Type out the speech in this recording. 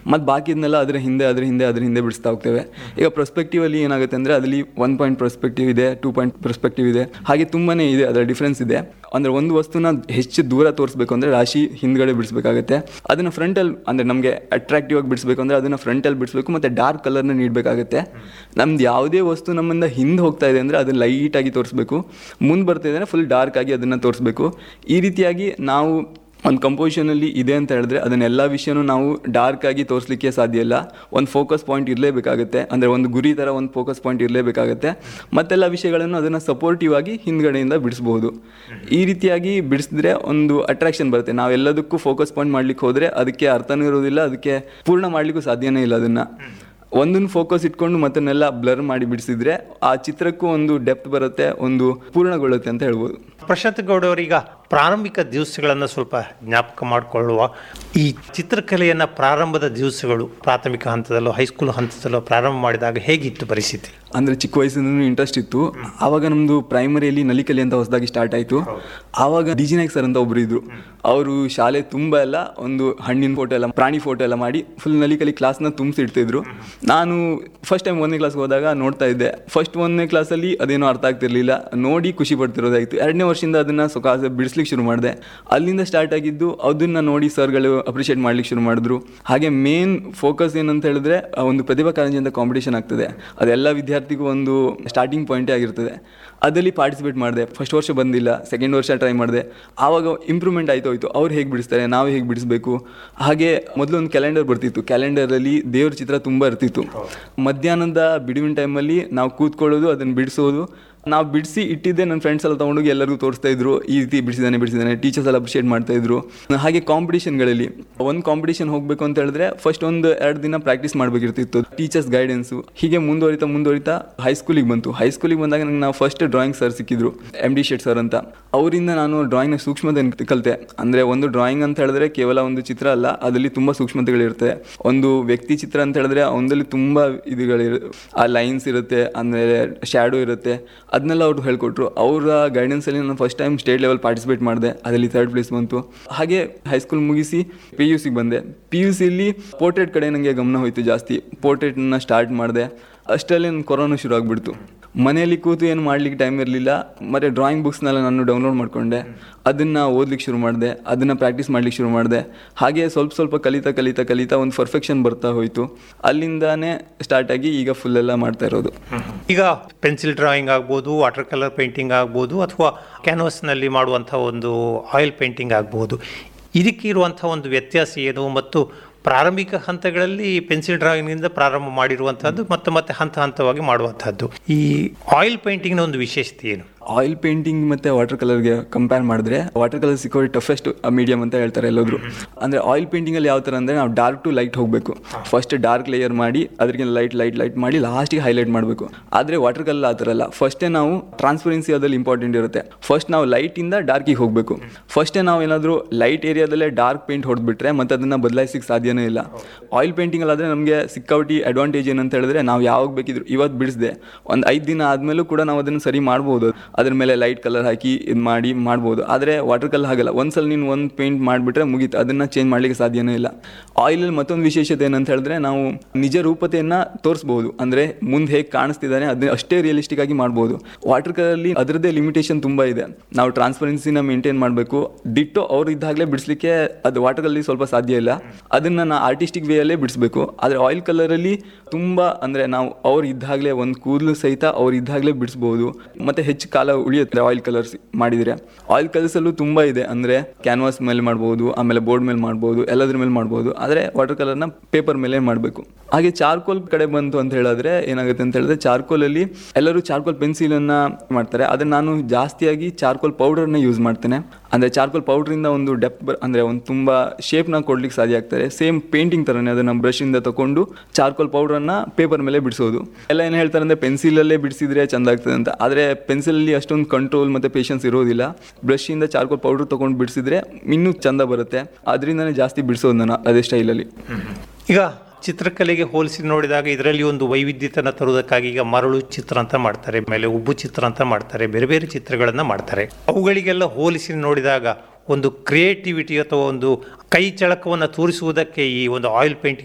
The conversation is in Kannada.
ಮತ್ತು ಬಾಕಿದ್ನೆಲ್ಲ ಅದ್ರ ಹಿಂದೆ ಅದ್ರ ಹಿಂದೆ ಅದ್ರ ಹಿಂದೆ ಬಿಡಿಸ್ತಾ ಹೋಗ್ತೇವೆ ಈಗ ಪ್ರೊಸ್ಪೆಕ್ಟಿವ್ ಅಲ್ಲಿ ಏನಾಗುತ್ತೆ ಅಂದರೆ ಅದರಲ್ಲಿ ಒನ್ ಪಾಯಿಂಟ್ ಪ್ರೊಸ್ಪೆಕ್ಟಿವ್ ಇದೆ ಟೂ ಪಾಯಿಂಟ್ ಪ್ರೊಸ್ಪೆಕ್ಟಿವ್ ಇದೆ ಹಾಗೆ ತುಂಬಾನೇ ಇದೆ ಅದರ ಡಿಫ್ರೆನ್ಸ್ ಇದೆ ಅಂದರೆ ಒಂದು ವಸ್ತುನ ಹೆಚ್ಚು ದೂರ ತೋರಿಸ್ಬೇಕು ಅಂದರೆ ರಾಶಿ ಹಿಂದ್ಗಡೆ ಬಿಡಿಸ್ಬೇಕಾಗುತ್ತೆ ಅದನ್ನು ಫ್ರಂಟಲ್ಲಿ ಅಂದರೆ ನಮಗೆ ಅಟ್ರಾಕ್ಟಿವ್ ಆಗಿ ಬಿಡಿಸ್ಬೇಕು ಅಂದರೆ ಅದನ್ನು ಫ್ರಂಟಲ್ಲಿ ಬಿಡಿಸ್ಬೇಕು ಮತ್ತು ಡಾರ್ಕ್ ಕಲರ್ನ ನೀಡಬೇಕಾಗುತ್ತೆ ನಮ್ದು ಯಾವುದೇ ವಸ್ತು ನಮ್ಮಿಂದ ಹಿಂದೆ ಹೋಗ್ತಾ ಇದೆ ಅಂದರೆ ಅದನ್ನು ಲೈಟಾಗಿ ತೋರಿಸ್ಬೇಕು ಮುಂದೆ ಬರ್ತಾ ಇದೆ ಫುಲ್ ಡಾರ್ಕ್ ಆಗಿ ಅದನ್ನು ತೋರಿಸ್ಬೇಕು ಈ ರೀತಿಯಾಗಿ ನಾವು ಒಂದು ಕಂಪೋಸಿಷನಲ್ಲಿ ಇದೆ ಅಂತ ಹೇಳಿದ್ರೆ ಅದನ್ನೆಲ್ಲ ವಿಷಯನೂ ನಾವು ಡಾರ್ಕ್ ಆಗಿ ತೋರಿಸ್ಲಿಕ್ಕೆ ಸಾಧ್ಯ ಇಲ್ಲ ಒಂದು ಫೋಕಸ್ ಪಾಯಿಂಟ್ ಇರಲೇಬೇಕಾಗುತ್ತೆ ಅಂದರೆ ಒಂದು ಗುರಿ ಥರ ಒಂದು ಫೋಕಸ್ ಪಾಯಿಂಟ್ ಇರಲೇಬೇಕಾಗುತ್ತೆ ಮತ್ತೆಲ್ಲ ವಿಷಯಗಳನ್ನು ಅದನ್ನು ಸಪೋರ್ಟಿವ್ ಆಗಿ ಹಿಂದ್ಗಡೆಯಿಂದ ಬಿಡಿಸ್ಬೋದು ಈ ರೀತಿಯಾಗಿ ಬಿಡಿಸಿದ್ರೆ ಒಂದು ಅಟ್ರಾಕ್ಷನ್ ಬರುತ್ತೆ ನಾವೆಲ್ಲದಕ್ಕೂ ಫೋಕಸ್ ಪಾಯಿಂಟ್ ಮಾಡ್ಲಿಕ್ಕೆ ಹೋದರೆ ಅದಕ್ಕೆ ಅರ್ಥನೂ ಇರೋದಿಲ್ಲ ಅದಕ್ಕೆ ಪೂರ್ಣ ಮಾಡಲಿಕ್ಕೂ ಸಾಧ್ಯನೇ ಇಲ್ಲ ಅದನ್ನು ಒಂದನ್ನು ಫೋಕಸ್ ಇಟ್ಕೊಂಡು ಮತ್ತನ್ನೆಲ್ಲ ಬ್ಲರ್ ಮಾಡಿ ಬಿಡಿಸಿದ್ರೆ ಆ ಚಿತ್ರಕ್ಕೂ ಒಂದು ಡೆಪ್ತ್ ಬರುತ್ತೆ ಒಂದು ಪೂರ್ಣಗೊಳ್ಳುತ್ತೆ ಅಂತ ಹೇಳ್ಬೋದು ಪ್ರಶಾಂತ್ ಗೌಡ ಅವರೀಗ ಪ್ರಾರಂಭಿಕ ದಿವಸಗಳನ್ನು ಸ್ವಲ್ಪ ಜ್ಞಾಪಕ ಮಾಡಿಕೊಳ್ಳುವ ಈ ಚಿತ್ರಕಲೆಯನ್ನು ಪ್ರಾರಂಭದ ದಿವಸಗಳು ಪ್ರಾಥಮಿಕ ಹಂತದಲ್ಲೋ ಹೈಸ್ಕೂಲ್ ಹಂತದಲ್ಲೋ ಪ್ರಾರಂಭ ಮಾಡಿದಾಗ ಹೇಗಿತ್ತು ಪರಿಸ್ಥಿತಿ ಅಂದರೆ ಚಿಕ್ಕ ವಯಸ್ಸಿಂದ ಇಂಟ್ರೆಸ್ಟ್ ಇತ್ತು ಆವಾಗ ನಮ್ಮದು ಪ್ರೈಮರಿಯಲ್ಲಿ ನಲಿಕಲಿ ಅಂತ ಹೊಸದಾಗಿ ಸ್ಟಾರ್ಟ್ ಆಯಿತು ಆವಾಗ ಡಿ ಜಿ ನಾಯ್ಕ್ ಸರ್ ಅಂತ ಒಬ್ರು ಇದ್ರು ಅವರು ಶಾಲೆ ತುಂಬ ಎಲ್ಲ ಒಂದು ಹಣ್ಣಿನ ಫೋಟೋ ಎಲ್ಲ ಪ್ರಾಣಿ ಫೋಟೋ ಎಲ್ಲ ಮಾಡಿ ಫುಲ್ ನಲಿಕಲಿ ಕ್ಲಾಸ್ನ ತುಂಬಿಸಿಡ್ತಿದ್ರು ನಾನು ಫಸ್ಟ್ ಟೈಮ್ ಒಂದನೇ ಕ್ಲಾಸ್ಗೆ ಹೋದಾಗ ನೋಡ್ತಾ ಇದ್ದೆ ಫಸ್ಟ್ ಒಂದನೇ ಕ್ಲಾಸಲ್ಲಿ ಅದೇನೋ ಅರ್ಥ ಆಗ್ತಿರ್ಲಿಲ್ಲ ನೋಡಿ ಖುಷಿ ಪಡ್ತಿರೋದಾಯಿತು ಎರಡನೇ ವರ್ಷದಿಂದ ಅದನ್ನು ಸುಖ ಬಿಡಿಸ್ಲಿಕ್ಕೆ ಶುರು ಮಾಡಿದೆ ಅಲ್ಲಿಂದ ಸ್ಟಾರ್ಟ್ ಆಗಿದ್ದು ಅದನ್ನ ನೋಡಿ ಸರ್ಗಳು ಅಪ್ರಿಷಿಯೇಟ್ ಮಾಡ್ಲಿಕ್ಕೆ ಶುರು ಮಾಡಿದ್ರು ಹಾಗೆ ಮೇನ್ ಫೋಕಸ್ ಏನಂತ ಹೇಳಿದ್ರೆ ಆ ಒಂದು ಪ್ರತಿಭಾ ಕಾರಂಜಿ ಅಂತ ಕಾಂಪಿಟೇಷನ್ ಆಗ್ತದೆ ಅದೆಲ್ಲ ವಿದ್ಯಾರ್ಥಿಗೂ ಒಂದು ಸ್ಟಾರ್ಟಿಂಗ್ ಪಾಯಿಂಟೇ ಆಗಿರ್ತದೆ ಅದರಲ್ಲಿ ಪಾರ್ಟಿಸಿಪೇಟ್ ಮಾಡಿದೆ ಫಸ್ಟ್ ವರ್ಷ ಬಂದಿಲ್ಲ ಸೆಕೆಂಡ್ ವರ್ಷ ಟ್ರೈ ಮಾಡಿದೆ ಆವಾಗ ಇಂಪ್ರೂವ್ಮೆಂಟ್ ಆಯ್ತು ಹೋಯ್ತು ಅವ್ರು ಹೇಗೆ ಬಿಡಿಸ್ತಾರೆ ನಾವು ಹೇಗೆ ಬಿಡಿಸ್ಬೇಕು ಹಾಗೆ ಮೊದಲು ಒಂದು ಕ್ಯಾಲೆಂಡರ್ ಬರ್ತಿತ್ತು ಕ್ಯಾಲೆಂಡರಲ್ಲಿ ದೇವ್ರ ಚಿತ್ರ ತುಂಬ ಇರ್ತಿತ್ತು ಮಧ್ಯಾಹ್ನದ ಬಿಡುವಿನ ಟೈಮಲ್ಲಿ ನಾವು ಕೂತ್ಕೊಳ್ಳೋದು ಅದನ್ನು ಬಿಡಿಸೋದು ನಾವು ಬಿಡಿಸಿ ಇಟ್ಟಿದ್ದೆ ನನ್ನ ಫ್ರೆಂಡ್ಸ್ ಎಲ್ಲ ತೊಗೊಂಡೋಗಿ ಎಲ್ಲರಿಗೂ ತೋರಿಸ್ತಾ ಇದ್ರು ಈ ರೀತಿ ಬಿಡಿಸಿದಾನೆ ಬಿಡಿಸಿದಾನೆ ಟೀಚರ್ಸ್ ಎಲ್ಲ ಅಪ್ರಿಷಿಯೇಟ್ ಮಾಡ್ತಾ ಇದ್ರು ಹಾಗೆ ಕಾಂಪಿಟೇಷನ್ಗಳಲ್ಲಿ ಒಂದು ಕಾಂಪಿಟೇಷನ್ ಹೋಗಬೇಕು ಅಂತ ಹೇಳಿದ್ರೆ ಫಸ್ಟ್ ಒಂದು ಎರಡು ದಿನ ಪ್ರಾಕ್ಟೀಸ್ ಮಾಡಬೇಕಿರ್ತಿತ್ತು ಟೀಚರ್ಸ್ ಗೈಡೆನ್ಸು ಹೀಗೆ ಮುಂದುವರಿತಾ ಮುಂದುವರಿತಾ ಹೈಸ್ಕೂಲಿಗೆ ಬಂತು ಹೈಸ್ಕೂಲಿಗೆ ಬಂದಾಗ ನಂಗೆ ನಾವು ಫಸ್ಟ್ ಡ್ರಾಯಿಂಗ್ ಸರ್ ಸಿಕ್ಕಿದ್ರು ಎಮ್ ಡಿ ಶೆಟ್ ಸರ್ ಅಂತ ಅವರಿಂದ ನಾನು ಡ್ರಾಯಿಂಗ್ನ ಸೂಕ್ಷ್ಮತೆ ಕಲಿತೆ ಅಂದರೆ ಒಂದು ಡ್ರಾಯಿಂಗ್ ಅಂತ ಹೇಳಿದ್ರೆ ಕೇವಲ ಒಂದು ಚಿತ್ರ ಅಲ್ಲ ಅದರಲ್ಲಿ ತುಂಬ ಸೂಕ್ಷ್ಮತೆಗಳಿರುತ್ತೆ ಒಂದು ವ್ಯಕ್ತಿ ಚಿತ್ರ ಅಂತ ಹೇಳಿದ್ರೆ ಅವನಲ್ಲಿ ತುಂಬ ಇದುಗಳಿರು ಆ ಲೈನ್ಸ್ ಇರುತ್ತೆ ಆಮೇಲೆ ಶ್ಯಾಡೋ ಇರುತ್ತೆ ಅದನ್ನೆಲ್ಲ ಅವ್ರು ಹೇಳ್ಕೊಟ್ರು ಅವರ ಗೈಡೆನ್ಸಲ್ಲಿ ನಾನು first time state level participate ಮಾಡಿದೆ ಅದರಲ್ಲಿ ಥರ್ಡ್ ಪ್ಲೇಸ್ ಬಂತು ಹಾಗೆ ಹೈಸ್ಕೂಲ್ ಮುಗಿಸಿ ಪಿ ಯು ಸಿಗೆ ಬಂದೆ ಪಿ ಯು ಸಿಲಿ ಪೋರ್ಟ್ರೇಟ್ ಕಡೆ ನನಗೆ ಗಮನ ಹೋಯಿತು ಜಾಸ್ತಿ ಪೋರ್ಟ್ರೇಟ್ನ ಸ್ಟಾರ್ಟ್ ಮಾಡಿದೆ ಅಷ್ಟರಲ್ಲಿ ನನ್ನ ಕೊರೋನಾ ಶುರು ಆಗಿಬಿಡ್ತು ಮನೆಯಲ್ಲಿ ಕೂತು ಏನು ಮಾಡ್ಲಿಕ್ಕೆ ಟೈಮ್ ಇರಲಿಲ್ಲ ಮತ್ತು ಡ್ರಾಯಿಂಗ್ ಬುಕ್ಸ್ನೆಲ್ಲ ನಾನು ಡೌನ್ಲೋಡ್ ಮಾಡಿಕೊಂಡೆ ಅದನ್ನು ಓದ್ಲಿಕ್ಕೆ ಶುರು ಮಾಡಿದೆ ಅದನ್ನು ಪ್ರಾಕ್ಟೀಸ್ ಮಾಡ್ಲಿಕ್ಕೆ ಶುರು ಮಾಡಿದೆ ಹಾಗೆ ಸ್ವಲ್ಪ ಸ್ವಲ್ಪ ಕಲಿತಾ ಕಲಿತಾ ಕಲಿತಾ ಒಂದು ಪರ್ಫೆಕ್ಷನ್ ಬರ್ತಾ ಹೋಯಿತು ಅಲ್ಲಿಂದಾನೇ ಸ್ಟಾರ್ಟ್ ಆಗಿ ಈಗ ಫುಲ್ ಎಲ್ಲ ಮಾಡ್ತಾ ಇರೋದು ಈಗ ಪೆನ್ಸಿಲ್ ಡ್ರಾಯಿಂಗ್ ಆಗ್ಬೋದು ವಾಟರ್ ಕಲರ್ ಪೇಂಟಿಂಗ್ ಆಗ್ಬೋದು ಅಥವಾ ಕ್ಯಾನ್ವಸ್ನಲ್ಲಿ ಮಾಡುವಂಥ ಒಂದು ಆಯಿಲ್ ಪೇಂಟಿಂಗ್ ಆಗ್ಬೋದು ಇದಕ್ಕೆ ಇರುವಂಥ ಒಂದು ವ್ಯತ್ಯಾಸ ಏನು ಮತ್ತು ಪ್ರಾರಂಭಿಕ ಹಂತಗಳಲ್ಲಿ ಪೆನ್ಸಿಲ್ ಡ್ರಾಯಿಂಗ್ನಿಂದ ಪ್ರಾರಂಭ ಮಾಡಿರುವಂಥದ್ದು ಮತ್ತು ಮತ್ತೆ ಹಂತ ಹಂತವಾಗಿ ಮಾಡುವಂಥದ್ದು ಈ ಆಯಿಲ್ ಪೇಂಟಿಂಗ್ನ ಒಂದು ವಿಶೇಷತೆ ಏನು ಆಯಿಲ್ ಪೇಂಟಿಂಗ್ ಮತ್ತು ವಾಟರ್ ಕಲರ್ಗೆ ಕಂಪೇರ್ ಮಾಡಿದ್ರೆ ವಾಟರ್ ಕಲರ್ ಸಿಕ್ಕೋದು ಟಫೆಸ್ಟ್ ಮೀಡಿಯಮ್ ಅಂತ ಹೇಳ್ತಾರೆ ಎಲ್ಲೋದ್ರು ಅಂದರೆ ಆಯಿಲ್ ಪೇಂಟಿಂಗಲ್ಲಿ ಯಾವ ಥರ ಅಂದರೆ ನಾವು ಡಾರ್ಕ್ ಟು ಲೈಟ್ ಹೋಗಬೇಕು ಫಸ್ಟ್ ಡಾರ್ಕ್ ಲೇಯರ್ ಮಾಡಿ ಅದಕ್ಕೆ ಲೈಟ್ ಲೈಟ್ ಲೈಟ್ ಮಾಡಿ ಲಾಸ್ಟಿಗೆ ಹೈಲೈಟ್ ಮಾಡಬೇಕು ಆದರೆ ವಾಟರ್ ಕಲರ್ ಆ ಥರ ಅಲ್ಲ ಫಸ್ಟೇ ನಾವು ಟ್ರಾನ್ಸ್ಪರೆನ್ಸಿ ಅದ್ರಲ್ಲಿ ಇಂಪಾರ್ಟೆಂಟ್ ಇರುತ್ತೆ ಫಸ್ಟ್ ನಾವು ಲೈಟಿಂದ ಡಾರ್ಕಿಗೆ ಹೋಗಬೇಕು ಫಸ್ಟೇ ನಾವು ಏನಾದರೂ ಲೈಟ್ ಏರಿಯಾದಲ್ಲೇ ಡಾರ್ಕ್ ಪೇಂಟ್ ಹೊಡೆದ್ಬಿಟ್ರೆ ಮತ್ತೆ ಅದನ್ನು ಬದಲಾಯಿಸಕ್ಕೆ ಸಾಧ್ಯನೇ ಇಲ್ಲ ಆಯಿಲ್ ಪೇಂಟಿಂಗಲ್ಲಾದರೆ ನಮಗೆ ಸಿಕ್ಕಾವಟಿ ಅಡ್ವಾಂಟೇಜ್ ಏನಂತ ಹೇಳಿದ್ರೆ ನಾವು ಯಾವಾಗ ಬೇಕಿದ್ರು ಇವತ್ತು ಬಿಡಿಸಿದೆ ಒಂದು ಐದು ದಿನ ಆದಮೇಲೂ ಕೂಡ ನಾವು ಅದನ್ನು ಸರಿ ಮಾಡ್ಬೋದು ಅದ್ರ ಮೇಲೆ ಲೈಟ್ ಕಲರ್ ಹಾಕಿ ಇದು ಮಾಡಿ ಮಾಡ್ಬೋದು ಆದರೆ ವಾಟರ್ ಕಲರ್ ಹಾಗಲ್ಲ ಒಂದ್ಸಲ ನೀನು ಒಂದು ಪೇಂಟ್ ಮಾಡಿಬಿಟ್ರೆ ಮುಗೀತು ಅದನ್ನು ಚೇಂಜ್ ಮಾಡಲಿಕ್ಕೆ ಸಾಧ್ಯನೇ ಇಲ್ಲ ಆಯಿಲಲ್ಲಿ ಮತ್ತೊಂದು ವಿಶೇಷತೆ ಏನಂತ ಹೇಳಿದ್ರೆ ನಾವು ನಿಜ ರೂಪತೆಯನ್ನು ತೋರಿಸ್ಬೋದು ಅಂದರೆ ಮುಂದೆ ಹೇಗೆ ಕಾಣಿಸ್ತಿದ್ದಾನೆ ಅದನ್ನ ಅಷ್ಟೇ ರಿಯಲಿಸ್ಟಿಕ್ ಆಗಿ ಮಾಡ್ಬೋದು ವಾಟರ್ ಕಲರಲ್ಲಿ ಅದರದ್ದೇ ಲಿಮಿಟೇಷನ್ ತುಂಬ ಇದೆ ನಾವು ಟ್ರಾನ್ಸ್ಪರೆನ್ಸಿನ ಮೇಂಟೈನ್ ಮಾಡಬೇಕು ದಿಟ್ಟು ಅವ್ರು ಇದ್ದಾಗಲೇ ಬಿಡಿಸ್ಲಿಕ್ಕೆ ಅದು ವಾಟರ್ ಕಲಲ್ಲಿ ಸ್ವಲ್ಪ ಸಾಧ್ಯ ಇಲ್ಲ ಅದನ್ನು ನಾ ಆರ್ಟಿಸ್ಟಿಕ್ ವೇಯಲ್ಲೇ ಬಿಡಿಸ್ಬೇಕು ಆದರೆ ಆಯಿಲ್ ಕಲರಲ್ಲಿ ತುಂಬ ಅಂದರೆ ನಾವು ಅವ್ರು ಇದ್ದಾಗಲೇ ಒಂದು ಕೂದಲು ಸಹಿತ ಅವ್ರು ಇದ್ದಾಗಲೇ ಬಿಡಿಸ್ಬೋದು ಮತ್ತು ಹೆಚ್ಚು ಕಾಲ ಉಳಿಯುತ್ತೆ ಆಯಿಲ್ ಕಲರ್ಸ್ ಮಾಡಿದರೆ ಆಯಿಲ್ ಕಲರ್ಸಲ್ಲೂ ತುಂಬ ಇದೆ ಅಂದರೆ ಕ್ಯಾನ್ವಾಸ್ ಮೇಲೆ ಮಾಡ್ಬೋದು ಆಮೇಲೆ ಬೋರ್ಡ್ ಮೇಲೆ ಮಾಡ್ಬೋದು ಎಲ್ಲದ್ರ ಮೇಲೆ ಮಾಡ್ಬೋದು ಆದರೆ ವಾಟರ್ ಕಲರ್ನ ಪೇಪರ್ ಮೇಲೆ ಮಾಡಬೇಕು ಹಾಗೆ ಚಾರ್ಕೋಲ್ ಕಡೆ ಬಂತು ಅಂತ ಹೇಳಿದ್ರೆ ಏನಾಗುತ್ತೆ ಅಂತ ಹೇಳಿದ್ರೆ ಚಾರ್ಕೋಲಲ್ಲಿ ಎಲ್ಲರೂ ಚಾರ್ಕೋಲ್ ಪೆನ್ಸಿಲನ್ನು ಮಾಡ್ತಾರೆ ಆದರೆ ನಾನು ಜಾಸ್ತಿಯಾಗಿ ಚಾರ್ಕೋಲ್ ಪೌಡರ್ನ ಯೂಸ್ ಮಾಡ್ತೇನೆ ಅಂದರೆ ಚಾರ್ಕೋಲ್ ಪೌಡ್ರಿಂದ ಒಂದು ಡೆಪ್ ಅಂದರೆ ಒಂದು ತುಂಬ ಶೇಪ್ನ ಕೊಡ್ಲಿಕ್ಕೆ ಸಾಧ್ಯ ಆಗ್ತಾರೆ ಸೇಮ್ ಪೇಂಟಿಂಗ್ ಥರನೇ ಅದನ್ನು ಬ್ರಷಿಂದ ತಗೊಂಡು ಚಾರ್ಕೋಲ್ ಪೌಡ್ರನ್ನ ಪೇಪರ್ ಮೇಲೆ ಬಿಡಿಸೋದು ಎಲ್ಲ ಏನು ಹೇಳ್ತಾರೆ ಅಂದರೆ ಪೆನ್ಸಿಲಲ್ಲೇ ಬಿಡಿಸಿದ್ರೆ ಚೆಂದ ಆಗ್ತದೆ ಅಂತ ಆದರೆ ಪೆನ್ಸಿಲಲ್ಲಿ ಅಷ್ಟೊಂದು ಕಂಟ್ರೋಲ್ ಮತ್ತು ಪೇಷನ್ಸ್ ಇರೋದಿಲ್ಲ ಬ್ರಷಿಂದ ಚಾರ್ಕೋಲ್ ಪೌಡರ್ ತೊಗೊಂಡು ಬಿಡಿಸಿದ್ರೆ ಇನ್ನೂ ಚೆಂದ ಬರುತ್ತೆ ಅದರಿಂದನೇ ಜಾಸ್ತಿ ಬಿಡಿಸೋದು ನಾನು ಅದೇ ಸ್ಟೈಲಲ್ಲಿ ಈಗ ಚಿತ್ರಕಲೆಗೆ ಹೋಲಿಸಿ ನೋಡಿದಾಗ ಇದರಲ್ಲಿ ಒಂದು ವೈವಿಧ್ಯತೆಯನ್ನು ತರುವುದಕ್ಕಾಗಿ ಈಗ ಮರಳು ಚಿತ್ರ ಅಂತ ಮಾಡ್ತಾರೆ ಆಮೇಲೆ ಉಬ್ಬು ಚಿತ್ರ ಅಂತ ಮಾಡ್ತಾರೆ ಬೇರೆ ಬೇರೆ ಚಿತ್ರಗಳನ್ನು ಮಾಡ್ತಾರೆ ಅವುಗಳಿಗೆಲ್ಲ ಹೋಲಿಸಿ ನೋಡಿದಾಗ ಒಂದು ಕ್ರಿಯೇಟಿವಿಟಿ ಅಥವಾ ಒಂದು ಕೈ ಚಳಕವನ್ನು ತೋರಿಸುವುದಕ್ಕೆ ಈ ಒಂದು ಆಯಿಲ್ ಪೇಂಟಿಂಗ್